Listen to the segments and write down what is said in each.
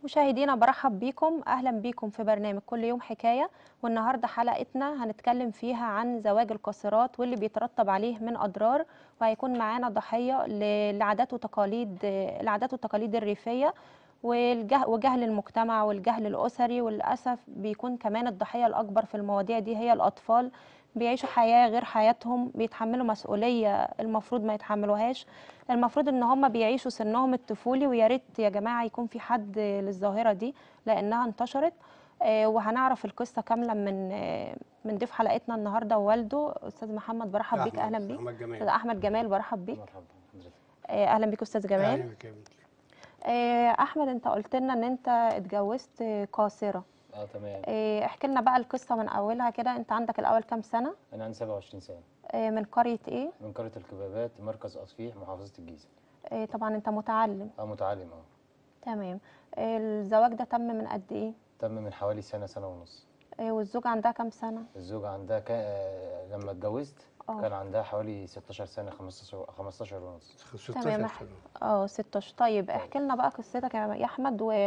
مشاهدينا برحب بيكم اهلا بيكم في برنامج كل يوم حكايه والنهارده حلقتنا هنتكلم فيها عن زواج القاصرات واللي بيترتب عليه من اضرار وهيكون معانا ضحيه ل- لعادات وتقاليد العادات والتقاليد الريفيه والجه- وجهل المجتمع والجهل الاسري وللاسف بيكون كمان الضحيه الاكبر في المواضيع دي هي الاطفال بيعيشوا حياه غير حياتهم بيتحملوا مسؤوليه المفروض ما يتحملوهاش المفروض ان هم بيعيشوا سنهم الطفولي ويا ريت يا جماعه يكون في حد للظاهره دي لانها انتشرت آه، وهنعرف القصه كامله من آه، من ضيف حلقتنا النهارده ووالده استاذ محمد برحب بيك اهلا بيك احمد جمال استاذ احمد جمال برحب بيك مرحبا حضرتك آه، اهلا بيك استاذ جمال اهلا بك يا بنتي آه، احمد انت قلت لنا ان انت اتجوزت قاصره اه تمام آه، احكي لنا بقى القصه من اولها كده انت عندك الاول كام سنه انا عندي 27 سنه آه، من قريه ايه من قريه الكبابات مركز اصفيح محافظه الجيزه آه، طبعا انت متعلم اه متعلم اه تمام آه، الزواج ده تم من قد ايه تم من حوالي سنه سنه ونص آه، والزوجه عندها كام سنه الزوجه عندها كا... آه، لما اتجوزت اه. كان عندها حوالي 16 سنه 15 15 ونص 16 تمام. سنه اه 16 طيب احكي لنا بقى قصتك يا يا احمد و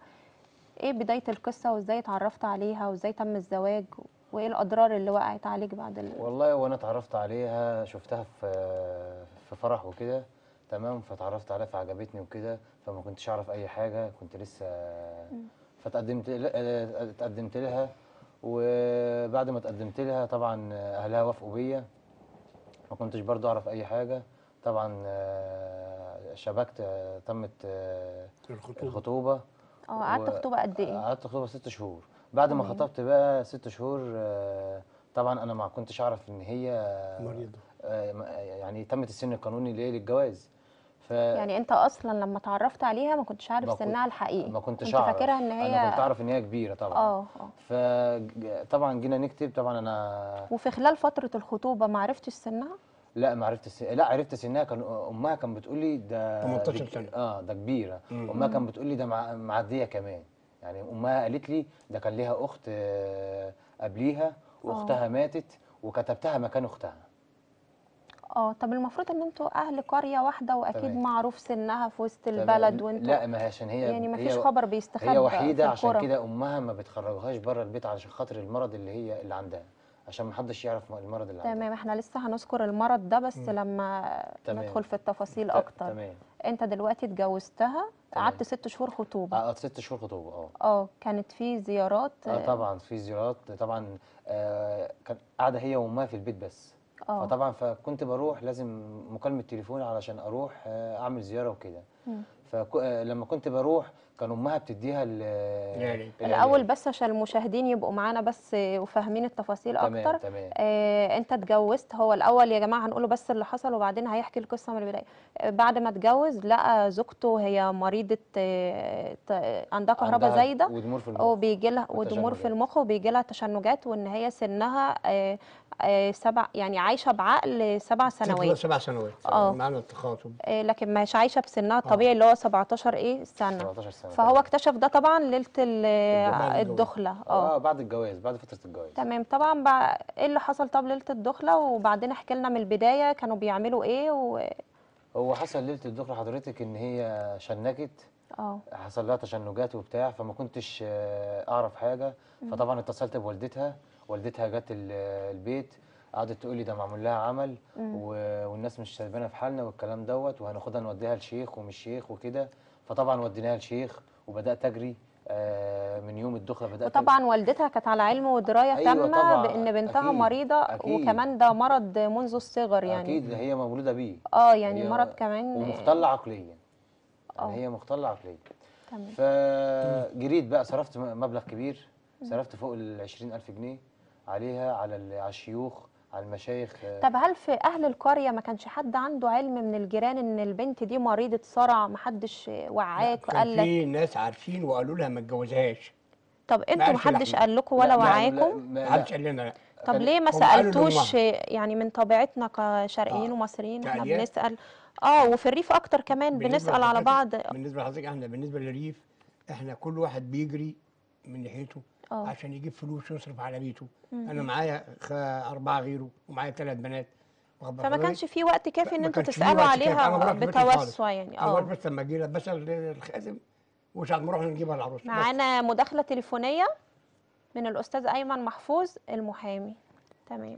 ايه بدايه القصه وازاي اتعرفت عليها وازاي تم الزواج وايه الاضرار اللي وقعت عليك بعد ال... والله وانا اتعرفت عليها شفتها في في فرح وكده تمام فتعرفت عليها فعجبتني وكده فما كنتش اعرف اي حاجه كنت لسه فتقدمت ل- آه، اتقدمت لها وبعد ما اتقدمت لها طبعا اهلها وافقوا بيا ما كنتش برضو اعرف اي حاجه طبعا آه، شبكت آه، تمت آه، الخطوبه الخطوبه اه قعدت و- خطوبه قد ايه قعدت خطوبه ست شهور بعد ما تمام. خطبت بقى ست شهور آه، طبعا انا ما كنتش اعرف ان هي مريضه آه، ما- يعني تمت السن القانوني ليه للجواز ف يعني انت اصلا لما اتعرفت عليها ما كنتش عارف ما كنت- سنها الحقيقي ما كنتش كنت اعرف فاكرها ان هي انا كنت اعرف ان هي كبيره طبعا اه اه فطبعا جينا نكتب طبعا انا وفي خلال فتره الخطوبه ما عرفتش سنها لا ما عرفت السن... لا عرفت سنها كان امها كان بتقول لي ده 18 دي- سنة. اه ده كبيره مم. امها كان بتقول لي ده مع... معديه كمان يعني امها قالت لي ده كان ليها اخت آه، قبليها واختها ماتت وكتبتها مكان اختها اه طب المفروض ان انتوا اهل قريه واحده واكيد تمام. معروف سنها في وسط تمام. البلد وانتوا لا ما هي عشان هي يعني ما هي فيش خبر بيستخبى هي وحيده في عشان القرى. كده امها ما بتخرجهاش بره البيت علشان خاطر المرض اللي هي اللي عندها عشان ما حدش يعرف المرض اللي عندها تمام احنا لسه هنذكر المرض ده بس مم. لما تمام. ندخل في التفاصيل ت- اكتر تمام انت دلوقتي اتجوزتها تمام. قعدت ست شهور خطوبه اه ست شهور خطوبه اه اه كانت في زيارات اه طبعا في زيارات طبعا آه كان قاعده هي وامها في البيت بس اه فطبعا فكنت بروح لازم مكالمه تليفون علشان اروح آه اعمل زياره وكده مم. فلما كنت بروح كان امها بتديها ال- العلاج. الاول بس عشان المشاهدين يبقوا معانا بس وفاهمين التفاصيل تمام اكتر تمام آه، انت اتجوزت هو الاول يا جماعه هنقوله بس اللي حصل وبعدين هيحكي القصه من البدايه آه، بعد ما اتجوز لقى زوجته هي مريضه آه، ت- عندها كهرباء عندها زايده ودمور في المخ وبيجي لها ودمور في والتشنجات. المخ وبيجي لها تشنجات وان هي سنها آه، آه، سبع يعني عايشه بعقل سبع ست سنوات سبع سنوات اه. معنى التخاطب آه، لكن مش عايشه بسنها الطبيعي اللي هو 17 ايه سنه 17 سنه فهو تمام. اكتشف ده طبعا ليله ال- بعد الجواز. الدخله اه اه بعد الجواز بعد فتره الجواز تمام طبعا بقى ايه اللي حصل طب ليله الدخله وبعدين احكي لنا من البدايه كانوا بيعملوا ايه و... هو حصل ليله الدخله حضرتك ان هي شنكت اه حصل لها تشنجات وبتاع فما كنتش آه، اعرف حاجه فطبعا اتصلت بوالدتها والدتها جت ال- البيت قعدت تقول لي ده معمول لها عمل و- والناس مش سايبانا في حالنا والكلام دوت وهناخدها نوديها لشيخ ومش شيخ وكده فطبعا وديناها لشيخ وبدات اجري آه، من يوم الدخله بدات أجري. وطبعا والدتها كانت على علم ودرايه أيوة تامه طبعاً، بان بنتها أكيد، مريضه أكيد. وكمان ده مرض منذ الصغر يعني اكيد هي مولوده بيه اه يعني هي- مرض كمان ومختله عقليا آه. يعني هي مختله عقليا تمام فجريت بقى صرفت م- مبلغ كبير صرفت فوق ال 20000 جنيه عليها على ال- على الشيوخ على المشايخ آه، طب هل في اهل القريه ما كانش حد عنده علم من الجيران ان البنت دي مريضه صرع ما حدش وعاك كان وقال لك في ناس عارفين وقالوا لها ما تتجوزهاش طب انتوا ما عرفوا حدش لحظة. قال لكم لا، ولا لا، وعاكم لا، ما لا، حدش قال لنا لا طب كان- ليه ما هم قالوا سالتوش لأمها. يعني من طبيعتنا كشرقيين آه. ومصريين احنا تعليق؟ بنسال اه وفي الريف اكتر كمان بالنسبة بنسال على لحضرتك- بعض بالنسبه لحضرتك احنا بالنسبه للريف احنا كل واحد بيجري من ناحيته اه عشان يجيب فلوس يصرف على بيته انا معايا خ- اربعه غيره ومعايا ثلاث بنات واخد بال فما حضرتك؟ كانش في وقت كافي ان ما انتوا كانش في تسالوا وقت كافي. أنا عليها بروح بيتي خالص. بتوسع يعني اول اه بس لما اجي لها بسال الخادم وساعة ما نروح نجيبها العروسة بس. معانا مداخلة تليفونية من الأستاذ أيمن محفوظ المحامي تمام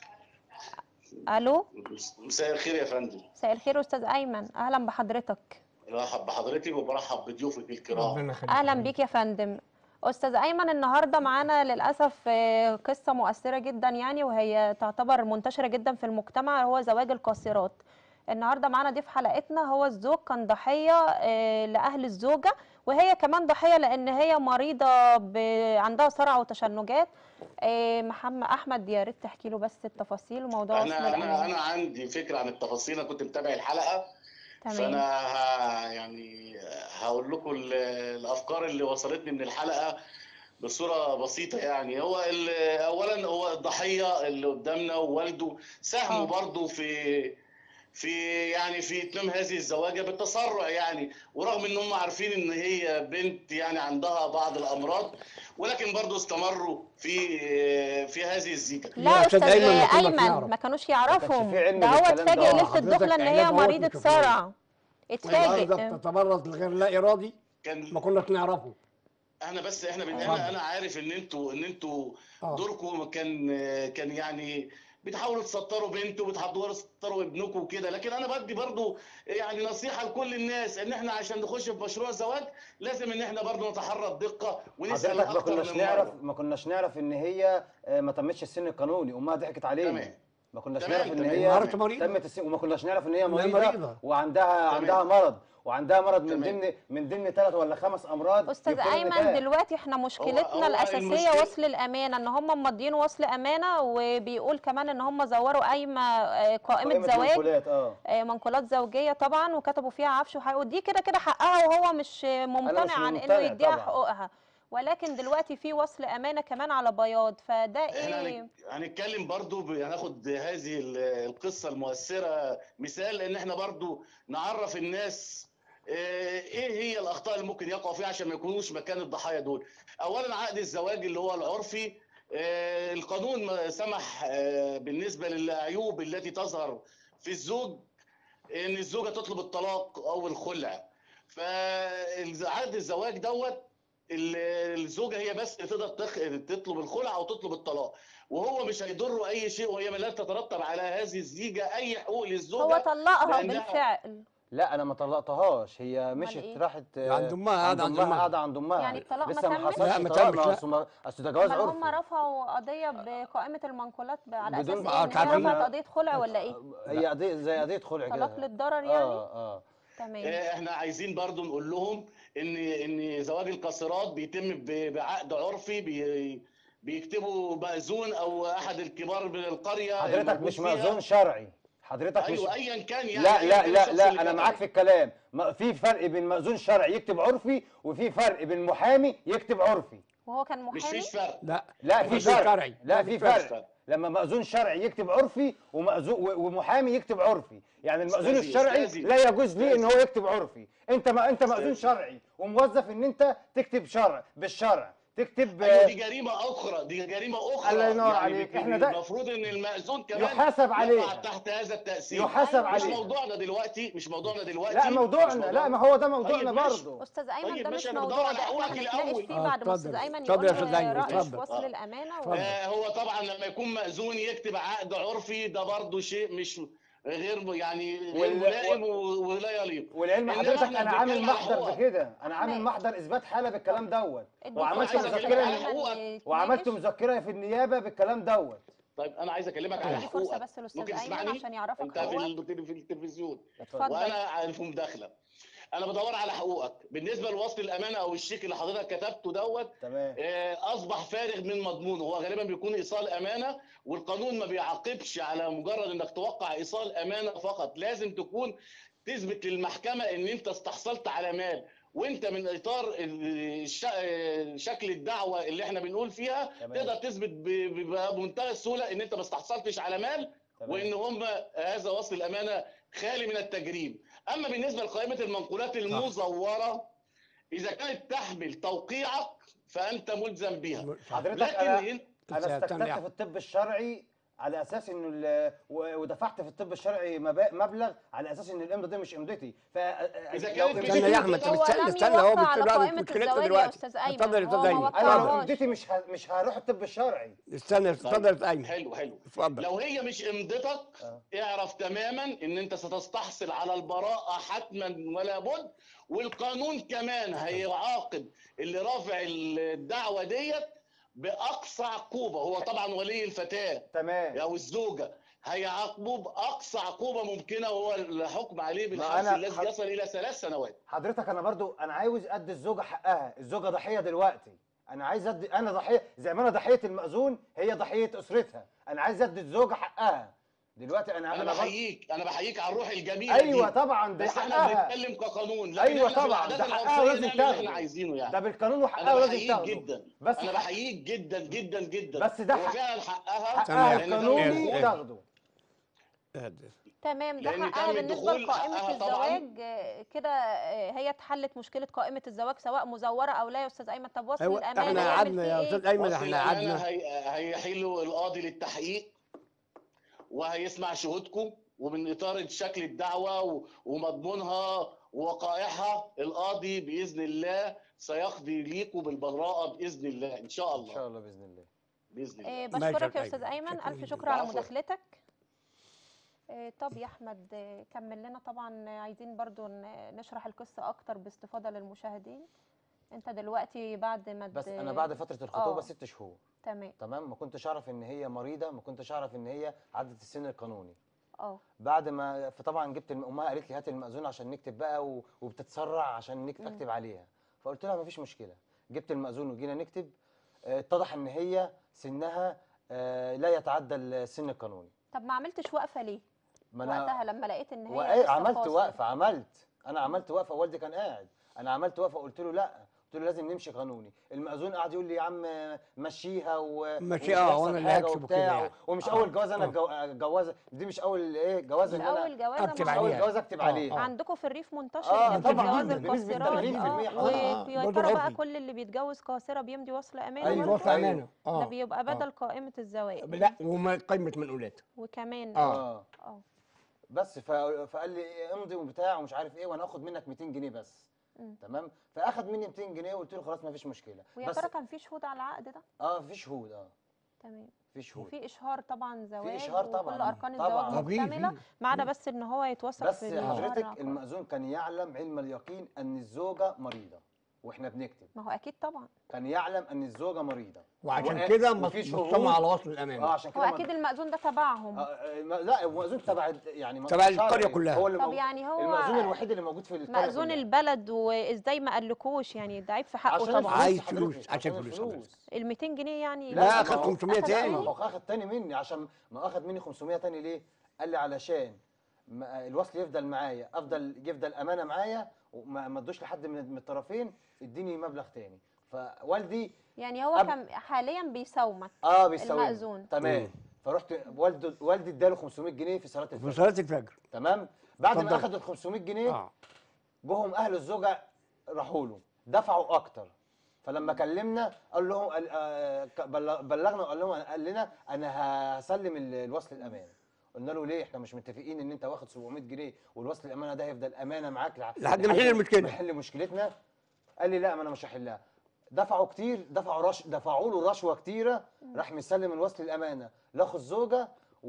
ألو مساء الخير يا فندم مساء الخير أستاذ أيمن أهلا بحضرتك برحب بحضرتك وبرحب بضيوفك الكرام ربنا يخليك أهلا بيك يا فندم أستاذ أيمن النهاردة معانا للأسف آه، قصة مؤثرة جدا يعني وهي تعتبر منتشرة جدا في المجتمع هو زواج القاصرات النهاردة معانا ضيف حلقتنا هو الزوج كان ضحية آه، لأهل الزوجة وهي كمان ضحية لأن هي مريضة ب... عندها صرع وتشنجات آه، محمد أحمد يا ريت تحكي له بس التفاصيل وموضوع وصل انا انا الأمان انا عندي فكره عن التفاصيل انا كنت متابع الحلقه تمام فانا ه... يعني هقول لكم ال- الافكار اللي وصلتني من الحلقه بصوره بسيطه يعني هو ال- اولا هو الضحيه اللي قدامنا ووالده ساهموا آه. برضه في في يعني في اتمام هذه الزواجه بالتسرع يعني ورغم ان هم عارفين ان هي بنت يعني عندها بعض الامراض ولكن برضه استمروا في في هذه الزيجه لا يا استاذ أستاذ أيمن، ما كنا ايمن نعرف. ما كانوش ما كانش يعرفهم في علم ده هو بالكلام ده. اتفاجئ آه، ليله حضرتك الدخله ان هي علاج اهوت مريضه بتشوفوه. صرع الوالدة اتفاجئ بتتمرض غير لا إرادي كان ما كناش نعرفه احنا بس احنا بن... اتفضل. انا انا عارف ان انتوا ان انتوا آه. دوركم كان كان يعني بتحاولوا تسطروا بنته وبتحاولوا تسطروا ابنكم وكده لكن انا بدي برضو يعني نصيحه لكل الناس ان احنا عشان نخش في مشروع زواج لازم ان احنا برضو نتحرى الدقه ونسال حضرتك ما اكتر كناش من نعرف مره ما كناش نعرف ان هي آه، ما تمتش السن القانوني امها ضحكت علينا تمام ما كناش تمام، نعرف ان تمام. هي عرفت مريضة. تمت السن وما كناش نعرف ان هي إنها مريضه, مريضة. وعندها تمام. عندها مرض وعندها مرض من تمام. ضمن من ضمن ثلاث ولا خمس امراض استاذ يبطلوا ايمن النكاح. دلوقتي احنا مشكلتنا هو الاساسيه المشكلة- وصل الامانه ان هم ماضيين وصل امانه وبيقول كمان ان هم زوروا قايمه آه، قائمه قائمة زواج منقولات، اه آه، منقولات زوجيه طبعا وكتبوا فيها عفش وحقوق ودي كده كده حقها وهو مش ممتنع عن انه ممتنع يديها طبعاً. حقوقها ولكن دلوقتي في وصل امانه كمان على بياض فده احنا ايه هنك- هنتكلم برضو ب- هناخد هذه ال- القصة المؤثرة مثال لان احنا برضو نعرف الناس آه، ايه هي الاخطاء اللي ممكن يقعوا فيها عشان ما يكونوش مكان الضحايا دول اولا عقد الزواج اللي هو العرفي آه، القانون ما سمح آه، بالنسبة للعيوب التي تظهر في الزوج ان الزوجة تطلب الطلاق او الخلع فعقد الزواج دوت ال- الزوجه هي بس اللي تقدر تخ... تطلب الخلع او تطلب الطلاق وهو مش هيضره اي شيء وهي لا تترتب على هذه الزيجه اي حقوق للزوجه هو طلقها لأنها- بالفعل لا انا ما طلقتهاش هي مشت إيه؟ راحت آه، عند أمها، قاعدة عند أمها. قاعده عند امها يعني الطلاق ما لسه ما تمش؟ حصلش لا، ما طلاق، تمش، ما لا. أصل ما- اصل ده جواز امال هم عرفي رفعوا قضيه بقائمه المنقولات على اساس بدون ايه بقى ان هي تعرفين- رفعت قضيه خلع ولا ايه هي قضيه زي قضيه خلع كده طلاق للضرر يعني اه اه تمام آه، احنا عايزين برضو نقول لهم ان ان زواج القاصرات بيتم ب- بعقد عرفي بي... بيكتبوا مأذون او احد الكبار من القريه حضرتك الموجود مش فيها. مأذون شرعي حضرتك مش ايوه ايا كان يعني لا أياً لا كان لا الشخص لا اللي انا كتب. معاك في الكلام ما- في فرق بين مأذون شرعي يكتب عرفي وفي فرق بين محامي يكتب عرفي وهو كان مش محامي فيش فرق لا لا في مأذون فرق شرعي. لا لا في في فرق. فرق لما مأذون شرعي يكتب عرفي ومأذون و- ومحامي يكتب عرفي يعني المأذون أستاذي- الشرعي أستاذي. لا يجوز ليه ان هو أستاذي. يكتب عرفي انت ما انت مأذون أستاذي. شرعي وموظف ان انت تكتب شرع بالشرع تكتب ايوه آه، دي جريمه اخرى دي جريمه اخرى الله ينور يعني عليك. بت- إحنا ده- المفروض ان المأذون كمان يحاسب يقع عليها. تحت هذا التأثير يحاسب مش عليها. موضوعنا دلوقتي مش موضوعنا دلوقتي لا مش موضوعنا لا ما هو ده موضوعنا طيب ماشي. برضه استاذ ايمن طيب ده ماشي، مش أنا بدور موضوع على ده احنا حقوقك هنتناقش الأول. فيه آه، بعد ما استاذ اتفضل. ايمن اتفضل يقول يا أستاذ أيمن، رايه في اتفضل. وصل آه. الامانه اتفضل. و... آه هو طبعا لما يكون مأذون يكتب عقد عرفي ده برضه شيء مش غير يعني غير وال- ملائم و- ولا يليق والعلم إنما حضرتك إحنا انا عامل بنتكلم على محضر حقوقك. بكده انا عامل إحنا- محضر اثبات حاله بالكلام دوت الدكتور وعملت عايز أستاذ أكلمك مذكره على أيمن حقوقك. يتناقش. وعملت مذكره في النيابه بالكلام دوت طيب انا عايز اكلمك على ادي فرصه حقوقك بس للاستاذ ممكن ايمن تسمعني عشان يعرفك انت في حقوقك ال- في التلفزيون اتفضل وانا في مداخله انا بدور على حقوقك بالنسبه لوصل الامانه او الشيك اللي حضرتك كتبته دوت تمام آه، اصبح فارغ من مضمونه هو غالبا بيكون ايصال امانه والقانون ما بيعاقبش على مجرد انك توقع ايصال امانه فقط لازم تكون تثبت للمحكمه ان انت استحصلت على مال وانت من اطار الش- آه، شكل الدعوه اللي احنا بنقول فيها تمام. تقدر تثبت ب- ب- بمنتهى السهوله ان انت ما استحصلتش على مال تمام. وان هم هذا وصل الامانه خالي من التجريم اما بالنسبه لقائمه المنقولات المزوره اذا كانت تحمل توقيعك فانت ملزم بها حضرتك لكن انا هن- انا استنى استكتبت يعني. في الطب الشرعي على اساس انه ال- و- ودفعت في الطب الشرعي مبا- مبلغ على اساس ان الامضه دي مش امضتي ف إذا لو كانت إمضتي- استنى يا احمد طب هو استنى لم استنى هو يوقع على بيقول قائمة مشكلتنا الزواج يا دلوقتي أستاذ أيمن. اتفضل يا هو استاذ ما ايمن وقعهاش. انا لو اتفضل امضتي مش ه... مش هروح الطب الشرعي استنى اتفضل يا استاذ ايمن حلو حلو اتفضل لو هي مش امضتك اعرف تماما ان انت ستستحصل على البراءة حتما ولا بد والقانون كمان هيعاقب اللي رافع الدعوة ديت بأقصى عقوبة هو طبعا ولي الفتاة تمام او الزوجة هيعاقبوه بأقصى عقوبة ممكنة وهو الحكم عليه ما بالحبس أنا- الذي حض- يصل إلى ثلاث سنوات حضرتك انا برضو انا عاوز ادي الزوجه حقها الزوجه ضحيه دلوقتي انا عايز ادي انا ضحيه زي ما انا ضحيه المأذون هي ضحيه اسرتها انا عايز ادي الزوجه حقها دلوقتي انا أنا انا برضو- بحييك أنا بحييك على الروح الجميلة ايوه دي. طبعا ده بس احنا حقها بنتكلم كقانون لكن ايوه احنا في طبعا العادات ده حقها العنصرية لازم نعمل اللي تاخده احنا عايزينه يعني ده بالقانون وحقها انا لازم بحييك تاخده جدا بس انا حق- بحييك جدا جدا جدا بس ده هو حق- فعلا حقها حقها تمام. لأن ده القانوني موجود. تاخده تمام ده لأن حقها تم بالنسبة الدخول لقائمة حقها طبعاً. الزواج آه، كده آه، هي اتحلت مشكلة قائمة الزواج سواء مزورة أو لا يا أستاذ أيمن طب وصل ايوه الأمانة احنا يعمل قعدنا فيه يا إيه؟ استاذ ايمن وصل احنا الأمانة قعدنا هي- هيحيله القاضي للتحقيق وهيسمع شهودكم ومن اطار شكل الدعوه و- ومضمونها ووقائعها القاضي باذن الله سيقضي ليكم بالبراءه باذن الله ان شاء ان شاء الله الله باذن الله باذن آه، الله ماشي يا بشكرك يا أستاذ أستاذ أيمن. أيمن شكراً ألف جداً. شكر على العفو. مداخلتك آه، طب يا أحمد آه، كمل لنا طبعا آه، عايزين برضو ن- نشرح القصة أكتر باستفاضة للمشاهدين أنت دلوقتي بعد ما بس د- انا بعد فتره الخطوبه آه. ست شهور تمام تمام ما كنتش اعرف ان هي مريضه ما كنتش اعرف ان هي عدت السن القانوني اه بعد ما فطبعا جبت الم- امها قالت لي هات المأذون عشان نكتب بقى و... وبتتسرع عشان نك... مم. اكتب عليها فقلت لها مفيش مشكله جبت المأذون وجينا نكتب آه، اتضح ان هي سنها آه، لا يتعدى السن القانوني طب ما عملتش وقفة ليه؟ ما وقتها لما لقيت إن هي وإيه لسه عملت فاصل. وقفه عملت انا عملت وقفه والدي كان قاعد انا عملت وقفه قلت له لا قلت له لازم نمشي قانوني المأذون قعد يقول لي يا عم مشيها و مشيها، ومش وأنا هيحصل اللي حاجة هكسب وكده وبتاع يعني. ومش آه، اول جوازه انا آه. جو- جوازه دي مش اول ايه جوازه مش ان انا أول جوازة أكتب مع- مش اول عليها. جوازه اكتب آه، عليها آه. عندكم في الريف منتشر آه، جدا طبعاً، جواز بنسبة القاصرات 80% اه حصل. آه، ويا برضه ترى بقى العرفي. كل اللي بيتجوز قاصرة بيمضي وصل أمانة أيوة، برضه؟ وصل امانه ده اه بيبقى آه. بدل قائمة الزواج لا وما قيمه منقولات وكمان آه. اه اه بس ف... فقال لي إيه امضي وبتاع ومش عارف ايه وانا هاخد منك 200 جنيه بس مم. تمام فاخد مني 200 جنيه وقلت له خلاص ما فيش مشكله ويا بس ترى كان في شهود على العقد ده؟ اه في شهود اه تمام في شهود وفي إشهار طبعا زواج إشهار طبعاً. وكل أركان طبعاً. الزواج آه، في- مكتملة في. ما عدا بس إن هو يتوثق بس في الإشهار حضرتك العقاري. المأذون كان يعلم علم اليقين ان الزوجه مريضه واحنا بنكتب ما هو أكيد طبعا كان يعلم ان الزوجه مريضه وعشان وآ- كده وفي شهود- مصطمع على وصل اه الامانه عشان هو كده ما- أكيد المأذون ده تبعهم آه، آه، ما- لا المأذون تبع يعني ما- تبع شرعي. القرية كلها. هو اللي طب موجود- يعني هو المأذون الوحيد اللي موجود في القريه مأذون كلها. البلد وإزاي ما قالكوش يعني ده عيب في حقه عشان طبعا الفلوس عايز حضرتك، فلوس، عشان فلوس حضرتك. ال 200 جنيه يعني لا، ما أخد هو- 500 أخد تاني. ما تاني؟ هو اخد تاني مني عشان ما اخد مني 500 تاني ليه؟ قال لي علشان ما الوصل يفضل معايا افضل يفضل امانه معايا وما ما ادوش لحد من من الطرفين اديني مبلغ تاني فوالدي يعني هو أب- كان حاليا بيساومك اه بيساوي المأذون. تمام مم. فرحت والده والدي اداله 500 جنيه في صلاه في الفجر صلاه الفجر تمام بعد ما اتفضل. اخد ال 500 جنيه اه جوهم اهل الزوجه راحوا له دفعوا اكتر فلما كلمنا قال لهم قال- آه، ك- بلغ- بلغنا وقال لهم قال لنا انا هسلم ال- الوصل الامانه قلنا له ليه احنا مش متفقين ان انت واخد 700 جنيه والوصل الامانه ده هيفضل امانه معاك لح- لحد ما نحل المشكلة. نحل مشكلتنا قال لي لا ما انا مش هحلها دفعوا كتير دفعوا رش دفعوا له رشوه كتيره راح مسلم الوصل الامانه لاخو الزوجه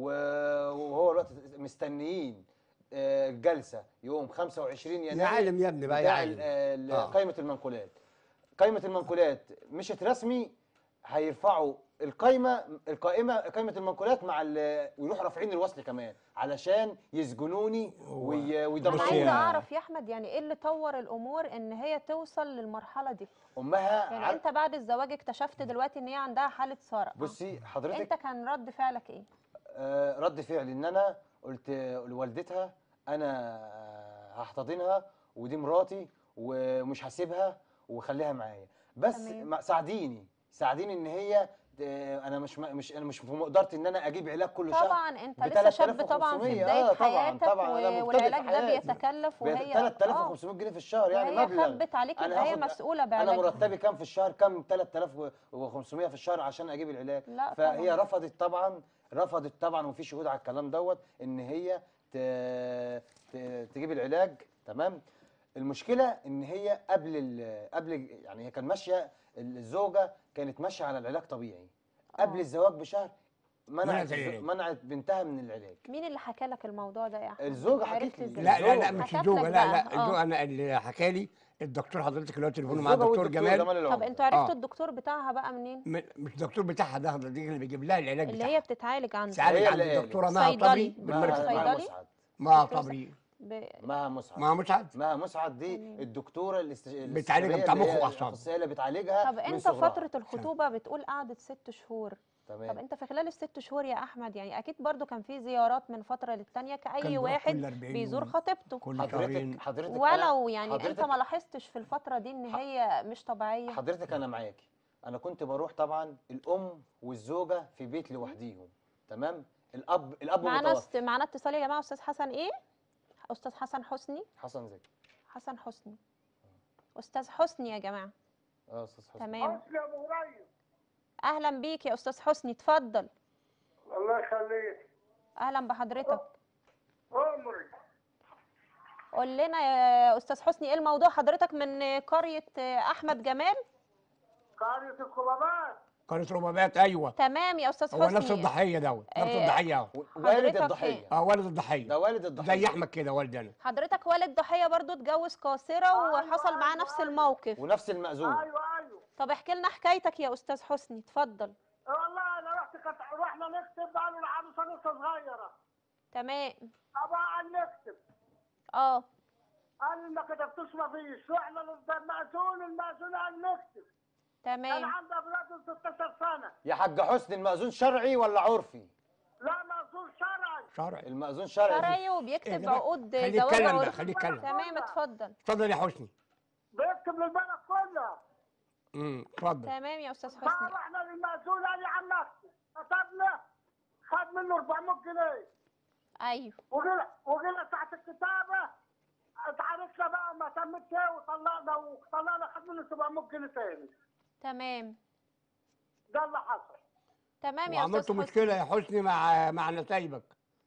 و- وهو الوقت مستنيين آه، الجلسه يوم 25 يناير يا عالم يا ابني بقى يا بتاع عالم ال- ال- آه. قائمه المنقولات قائمه المنقولات مشت رسمي هيرفعوا القائمه القائمه قائمه المنقولات مع ال- ويروحوا رافعين الوصل كمان علشان يسجنوني وي- انا ويدمروا بص عايزه يا- اعرف يا احمد يعني ايه اللي طور الامور ان هي توصل للمرحله دي امها يعني ع- انت بعد الزواج اكتشفت دلوقتي ان هي عندها حاله صرع بصي حضرتك انت كان رد فعلك ايه آه، رد فعل ان انا قلت لوالدتها انا آه، هحتضنها ودي مراتي ومش هسيبها وخليها معايا بس تمام. ما- ساعديني ساعديني ان هي آه، انا مش مش انا مش في مقدرتي ان انا اجيب علاج كل شهر طبعا انت ب لسه شاب طبعا في 3500 بدايه آه، طبعاً، حياتك طبعاً، أنا و- مبتدئ في والعلاج ده حياتي. بيتكلف ب وهي 3500 جنيه في الشهر يعني وهي مبلغ خبت عليك أنا يبقى هي هاخد- مسؤوله انا بعلاجها مرتبي كام في الشهر كام 3500 في الشهر عشان اجيب العلاج لا فهي طبعاً. رفضت طبعا رفضت طبعا وفي شهود على الكلام دوت ان هي ت... ت... تجيب العلاج تمام المشكله ان هي قبل ال... قبل يعني هي كان ماشيه الزوجه كانت ماشيه على العلاج طبيعي قبل آه. الزواج بشهر منعت منعت العلاج. منعت بنتها من العلاج مين اللي حكى لك الموضوع ده يا احمد الزوجة عرفت حكت لي. إزاي؟ لا لا لا الزوجة. مش حكت الزوجه لك لا بقى. لا آه. الزوجه انا اللي حكى لي الدكتور حضرتك اللي هو تليفونه مع الزوجة الدكتور والدكتور جمال العمر. طب انتوا عرفتوا آه. الدكتور بتاعها بقى منين م- مش الدكتور بتاعها ده ده دي اللي بيجيب لها العلاج اللي بتاعها هي بتتعالج عنده تعالج هي عند اللي قالت. الدكتوره مها صيدلي. طبري مها- بالمركز مها صيدلي؟ مسعد مها دكتور طبري ب... مها مسعد مها مسعد مها مسعد دي تمام. الدكتوره الاست... بتعالجها بتاع الاستشارية اللي مخ هي وأعصاب. الاخصائيه اللي بتعالجها طب من انت صغرها. فترة الخطوبة بتقول قعدت ست شهور طب تمام انت في خلال الست شهور يا احمد يعني اكيد برضو كان في زيارات من فترة للتانية كان كأي بيروح واحد كل 40 بيزور يوم. خطيبته كل حضرتك شهرين حضرتك أنا- ولو يعني انت حضرتك ما لاحظتش في الفترة دي ان هي مش طبيعية حضرتك انا معاكي انا كنت بروح طبعا الام والزوجه في بيت لوحديهم تمام الاب الاب معانا متوفى است... معانا اتصال يا جماعة استاذ حسن ايه استاذ حسن حسني حسن زكي حسن حسني استاذ حسني يا جماعة اه استاذ حسن تمام حسني يا ابو هريره اهلا بيك يا استاذ حسني اتفضل الله يخليك اهلا بحضرتك عمري قول لنا يا استاذ حسني ايه الموضوع حضرتك من قرية احمد جمال قرية الكبابات قناه ربابات ايوه تمام يا استاذ هو حسني نفس الضحيه دوت نفس آه، الضحيه اهو والد حضرتك الضحيه اه والد الضحيه ده والد الضحيه زي احمد كده والدي انا حضرتك والد ضحية برضو اتجوز قاصرة وحصل معاه نفس الموقف ونفس المأذون ايوه ايوه طب احكي لنا حكايتك يا استاذ حسني اتفضل والله انا رحت كت... رحنا نكتب قالوا العروسه لسه صغيره تمام ابغى ان نكتب اه قال لي ما كتبتوش ما فيش رحنا للمأذون المأذون قال نكتب انا تمام عندي اولاد 16 سنه يا حاج حسني المأذون شرعي ولا عرفي لا مأذون شرعي شرعي المأذون شرعي شرعي إيه وبيكتب ده بقى؟ عقود خليه زواج يتكلم بقى عرفي خليه يتكلم تمام اتفضل اتفضل يا حسني بيكتب للبلد كلها امم اتفضل تمام يا استاذ حسني فرحنا للمأذون قال لي عم نكتب كتبنا خد منه 400 جنيه ايوه وجينا وجينا ساعة الكتابة اتعرفنا بقى ما تمت ايه وطلقنا وطلقنا خد منه 700 جنيه تاني تمام ده اللي حصل تمام يا وعملتوا استاذ حسني مشكله يا حسني مع مع نسايبك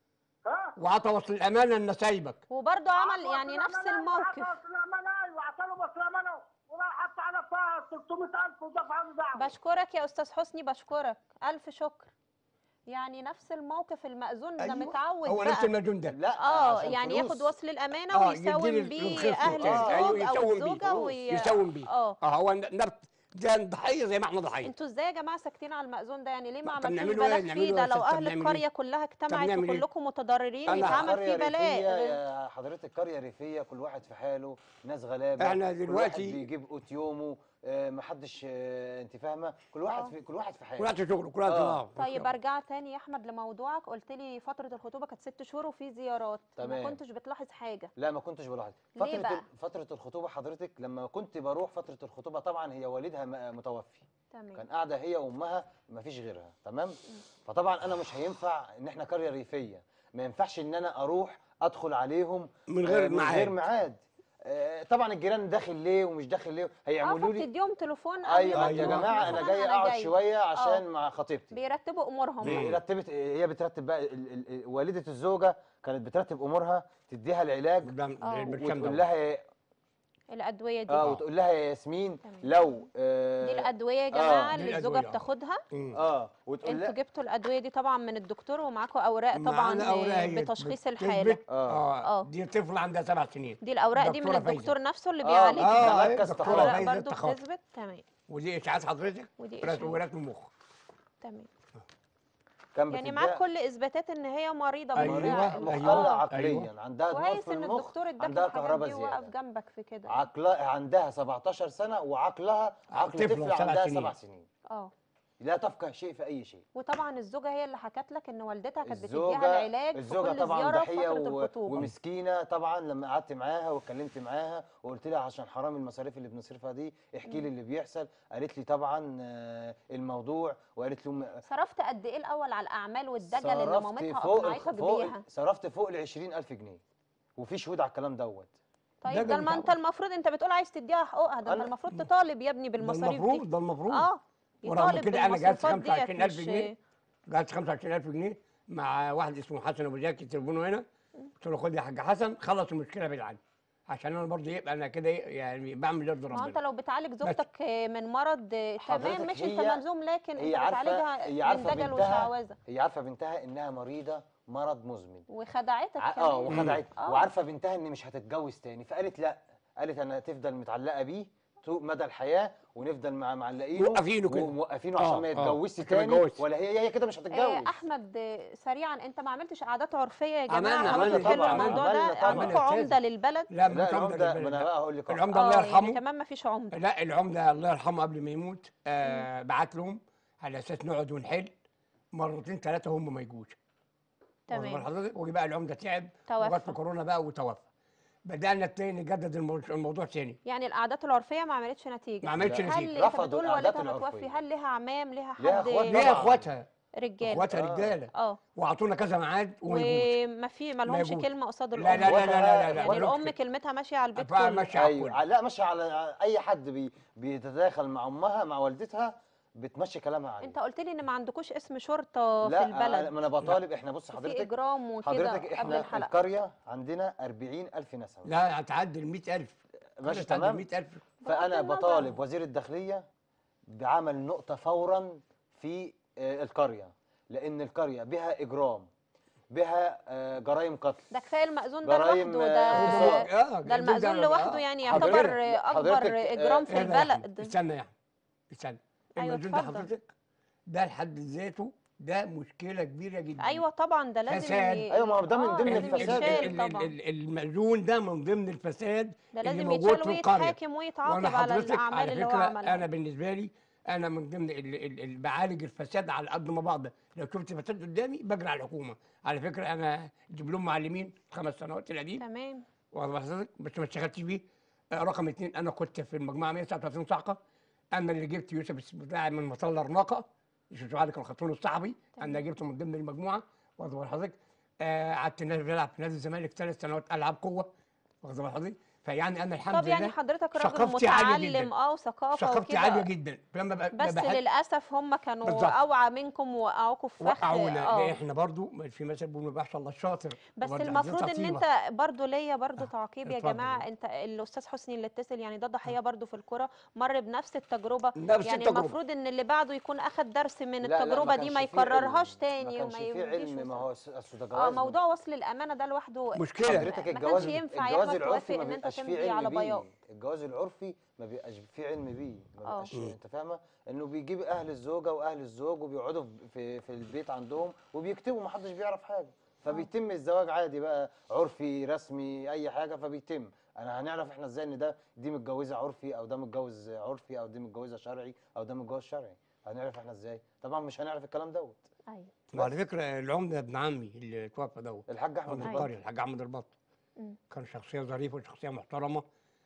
ها وعطى وصل الامانه لنسايبك وبرضه عمل عطوا يعني وصل نفس الأمانة، الموقف عطوا وصل الأمانة ايوه عطوا وصل الأمانة وراح حط على فيها 300000 ودفع له دعوة بشكرك يا استاذ حسني بشكرك الف شكر يعني نفس الموقف المأذون ده أيوة. متعود هو نفس بقى المجنون ده لا اه عشان يعني فلوس. ياخد وصل الامانه آه، ويساوم يديني بيه الخلف اهل والتاني. الزوج أيوة، او يساوم بيه. الزوجه وي... يساوم بيه اه اه هو نفس ده ضحيه زي ما احنا ضحيه انتوا ازاي يا جماعه ساكتين على المأذون ده يعني ليه ما طب عملتوش نعمله إيه؟ بلاغ نعمله فيه ده إيه يا لو ست؟ طب اهل نعمل القريه إيه؟ كلها اجتمعت نعمل إيه؟ وكلكم متضررين أنا يتعمل قرية فيه ريفية بلاغ يا حضرتك قرية ريفية كل واحد في حاله ناس غلابة إحنا كل دلوقتي- واحد بيجيب قوت يومه آه، محدش آه، انت فاهمة كل واحد آه. في كل واحد في كل حاله واحد في شغله كل واحد في آه. آه. طيب ارجع تاني يا احمد لموضوعك قلت لي فتره الخطوبه كانت ست شهور وفي زيارات ما تمام. كنتش بتلاحظ حاجه لا ما كنتش بلاحظ ليه فترة بقى؟ ال- فترة الخطوبة حضرتك لما كنت بروح فترة الخطوبة طبعا هي والدها م- متوفي كان تمام قاعدة هي وأمها ما فيش غيرها تمام فطبعا أنا مش هينفع إن إحنا قرية ريفية ما ينفعش إن أنا أروح أدخل عليهم من غير آه، من غير ميعاد. ميعاد آه، طبعا الجيران داخل ليه ومش داخل ليه اه هيعملوا لي فبتديهم تليفون قبل ايوه ما يا تروح جماعه انا مثلاً جاي اقعد جاي. شويه عشان آه. مع خطيبتي بيرتبوا امورهم رتبت هي بترتب بقى ال- ال- ال- والده الزوجه كانت بترتب امورها تديها العلاج بالبام- آه. بالبرشام وتقول ده. لها يا- الادويه دي اه وتقول لها يا ياسمين تمام. لو آه دي الادويه يا جماعه آه. اللي دي الزوجه الأدوية، آه. بتاخدها مم. اه وتقول انتوا لها جبتوا الادويه دي طبعا من الدكتور ومعاكم اوراق طبعا معانا أوراق هي بتشخيص بت- الحاله بتثبت- آه. اه آه. دي طفل عندها سبع سنين دي الاوراق دي من دكتورة فايزة. الدكتور نفسه اللي آه، بيعالج آه. بقى. آه، مركز دكتورة اوراق فايزة برضو التخاطب. بتثبت تمام ودي اشعاعات حضرتك ودي ثلاث إشعاعات. ورات من المخ تمام كان يعني بتديها- معاك كل اثباتات ان هي مريضه أيوة، بالفعل مختلة أيوة. عقليا عندها دماغ كويس في ان المخ الدكتور اداك عندها الحاجات كهرباء دي ووقف زياده جنبك في كده عقلها عندها 17 سنه وعقلها عقل طفلة طفل سبع عندها سنين. سبع سنين اه لا تفقه شيء في اي شيء وطبعا الزوجه هي اللي حكت لك ان والدتها كانت بتديها الزوجة العلاج في الزوجة كل طبعا زياره في ضحية فتره و... الخطوبه ومسكينة طبعا لما قعدت معاها واتكلمت معاها وقلت لها عشان حرام المصاريف اللي بنصرفها دي احكي لي اللي بيحصل قالت لي طبعا آه، الموضوع وقالت لي أم- صرفت قد ايه الاول على الاعمال والدجل اللي صرفت مامتها فوق اقنعتك فوق بيها صرفت فوق ال 20000 جنيه وفي شهود على الكلام دوت طيب ده ده مش ما انت عاوز. المفروض انت بتقول عايز تديها حقوقها ده انت أنا- المفروض تطالب يا ابني ده بالمصاريف المفروض دي ده المفروض اه ورغم يطالب كده أنا جايب بالمصروفات ديت 25,000 مش جنيه. جات 25000 جنيه مع واحد اسمه حسن ابو زكي تليفونه هنا قلت له خد يا حاج حسن خلص المشكله بعيد عني عشان انا برضه يبقى انا كده إيه يعني بعمل يرضي ما هو انت ربنا لو بتعالج زوجتك من مرض تمام حضرتك مش انت هي- ملزوم لكن هي انت عارفه بتعالجها هي من عارفه دجل بنتها وشعوذه هي عارفه بنتها انها مريضه مرض مزمن وخدعتك ع- كمان اه وخدعت آه. وعارفه بنتها ان مش هتتجوز تاني فقالت لا قالت انا هتفضل متعلقه بيه طول مدى الحياه ونفضل مع معلقينه موقفينه كده. وموقفينه آه، عشان ما آه، يتجوزش عشان ما تاني يتجوزش. ولا هي هي كده مش هتتجوز آه، احمد آه، سريعا انت ما عملتش قعدات عرفيه يا جماعه عملنا- حاولتوا عملنا تحلوا طبعاً، الموضوع عملنا ده طبعاً. عندكم عملنا عمده للبلد لا لا مش عمده العمده ما للبلد، انا لا. بقى هقول لك أهو. العمده الله اه يعني يرحمه كمان ما فيش عمده لا العمده الله يرحمه قبل ما يموت آه بعت لهم على اساس نقعد ونحل مرتين ثلاثه هم ما يجوش واخد بال تمام حضرتك وجي بقى العمده تعب توفى. وجات له كورونا بقى وتوفى بدانا تاني نجدد المو- الموضوع تاني يعني القعدات العرفيه ما عملتش نتيجه ما عملتش هل نتيجه انت رفضوا بتقول القعدات والدها متوفي العرفية. هل لها عمام لها ليها حد إخوات ليها طبعاً. اخواتها رجاله اخواتها آه. رجاله اه واعطونا كذا ميعاد وما يجوش وما في ما لهمش يجوش. كلمه قصاد لا الام لا لا لا لا لا يعني ملوش الام كده. كلمتها ماشيه على البيت أفعال كله ماشية على ايوه الكل. لا ماشيه على اي حد بي بيتداخل مع امها مع والدتها بتمشي كلامها عليه انت قلت لي ان ما عندكوش اسم شرطه لا في البلد أنا- ما انا بطالب احنا بص وفي حضرتك اجرام وكده حضرتك قبل احنا الحلقه القريه عندنا 40000 نسمه لا هتعدي ال 100000 ماشي هتعدي تمام 100000 فانا بغض النظر. بطالب وزير الداخليه بعمل نقطه فورا في آه، القريه لان القريه بها اجرام بها آه، جرائم قتل ده كفايه المأذون ده جرايم، لوحده آه، ده آه، ده المأذون ده- لوحده آه. يعني حضرتك- يعتبر اكبر حضرتك، آه، اجرام في اهدى يا أحمد، البلد استنى يا احمد استنى أيوة، المأذون ده اتفضل. حضرتك ده لحد ذاته ده مشكله كبيره جدا ايوه طبعا ده لازم فساد. ي- أيوة، ما هو ده من آه، ضمن لازم الفساد. يتشال ال- ال- طبعا ال- المأذون ده من ضمن الفساد ده اللي لازم موجود يتشال في القريه ويتحاكم ويتعاقب وانا على حضرتك الاعمال على اللي هو فكره عملها انا بالنسبه لي انا من ضمن ال- ال- ال- بعالج الفساد على قد ما بقدر لو شفت فساد قدامي بجري على الحكومه على فكره انا دبلوم معلمين خمس سنوات القديم تمام واخد بال حضرتك بس ما اشتغلتش بيه آه، رقم اثنين انا كنت في المجموعه 139 صعقه انا اللي جبت يوسف بتاعي من مطلع رناقه يوسف علي كان الخطون الصحفي انا جبته من ضمن المجموعه واخد بال حضرتك آه، قعدت نادي بلعب في نادي الزمالك ثلاث سنوات العاب قوه واخد بال حضرتك فيعني انا الحمد طب لله يعني حضرتك راجل ثقافتي عالية متعلم جداً. اه وثقافه ثقافتي عاليه وكده جدا فلما ببقى بس ببقى حد- للاسف هم كانوا بالظبط. اوعى منكم ووقعوكم في فخ وقعونا اه لأن احنا برضو في مثل بيقول ما بيحصل الله الشاطر بس وبرضه المفروض ان عزتها انت طيبة. برضو ليا برضو تعقيب يا اتفضل. جماعه انت الاستاذ حسني اللي اتصل يعني ده ضحيه برضو في الكره مر بنفس التجربه نفس يعني التجربة. المفروض ان اللي بعده يكون اخد درس من لا، لا، التجربه دي كانش ما فيه يكررهاش علم. تاني ما وما كانش فيه يجيش علم ما وسط- هو س- اصل ده اه جواز موضوع وصل الامانه ده لوحده مشكله حضرتك ما الجواز كانش ينفع يا الجواز أحمد العرفي توافق ما إن أنت بيبقاش فيه تمضي على علم بياض. بيه الجواز العرفي ما بيبقاش فيه علم بيه ما آه. بيبقاش انت فاهمه انه بيجيب اهل الزوجه واهل الزوج وبيقعدوا في في البيت عندهم وبيكتبوا ما حدش بيعرف حاجه فبيتم الزواج عادي بقى عرفي رسمي اي حاجه فبيتم انا هنعرف احنا ازاي ان ده دي متجوزه عرفي او ده متجوز عرفي او دي متجوزه شرعي او ده متجوز شرعي هنعرف احنا ازاي طبعا مش هنعرف الكلام دوت ايوه وعلى فكره العمده ابن عمي اللي توفى دوت الحاج احمد من أيوة. البطل القريه الحاج احمد البط مم. كان شخصيه ظريفه وشخصيه محترمه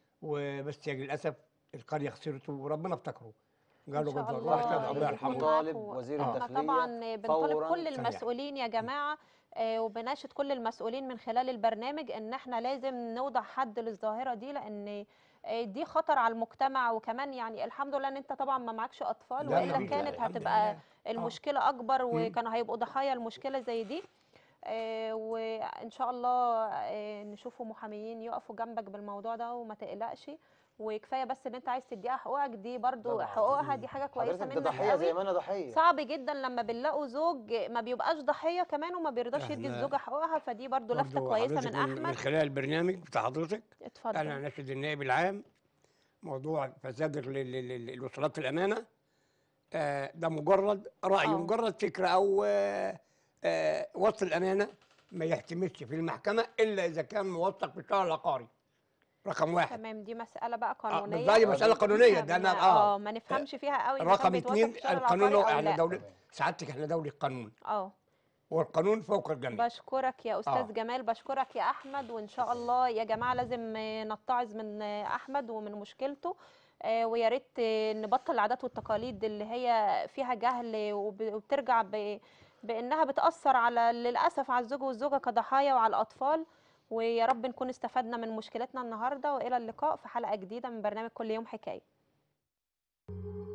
وبس يا للاسف القريه خسرته وربنا افتكره قالوا إن شاء جزاه الله الله الله يكون يرحمه معاكم. طالب وزير احنا الداخلية طبعا بنطالب فوراً كل سريع. المسؤولين يا جماعه آه، وبناشد كل المسؤولين من خلال البرنامج ان احنا لازم نوضع حد للظاهره دي لان آه، دي خطر على المجتمع وكمان يعني الحمد لله ان انت طبعا ما معكش اطفال لا، والا مفيش، كانت الحمد هتبقى لله. المشكله اكبر وكانوا هيبقوا ضحايا المشكله زي دي آه، وان شاء الله آه، نشوفوا محاميين يقفوا جنبك بالموضوع ده وما تقلقش وكفايه بس ان انت عايز تديها حقوقك دي برضو طبعاً. حقوقها دي حاجه كويسه حضرتك ده منك ضحيه زي قوي ما انا ضحيه صعب جدا لما بنلاقوا زوج ما بيبقاش ضحيه كمان وما بيرضاش يدي إحنا الزوجه حقوقها فدي برضو لفته برضو كويسه حضرتك من من احمد خلال البرنامج بتاع حضرتك انا اتفضل اناشد النائب العام موضوع فساد ال- ال- ال- ال- الوصولات الامانه آه، ده مجرد راي آه. مجرد فكره او آه، آه، وصل الامانه ما يحتملش في المحكمه الا اذا كان موثق في الشهر العقاري رقم واحد تمام دي مساله بقى آه، قانونيه بالظبط دي مساله قانونيه ده انا اه اه ما نفهمش فيها قوي إذا رقم كان بيتوثق اثنين في الشهر القانون العقاري أو احنا لا. دوله سعادتك احنا دوله قانون اه والقانون فوق الجميع بشكرك يا استاذ آه. جمال بشكرك يا احمد وان شاء الله يا جماعه لازم آه، نتعظ من آه، احمد ومن مشكلته آه، ويا ريت آه، نبطل العادات والتقاليد اللي هي فيها جهل وب- وبترجع ب- بانها بتاثر على للاسف على الزوج والزوجه كضحايا وعلى الاطفال ويا رب نكون استفدنا من مشكلتنا النهارده والى اللقاء في حلقه جديده من برنامج كل يوم حكايه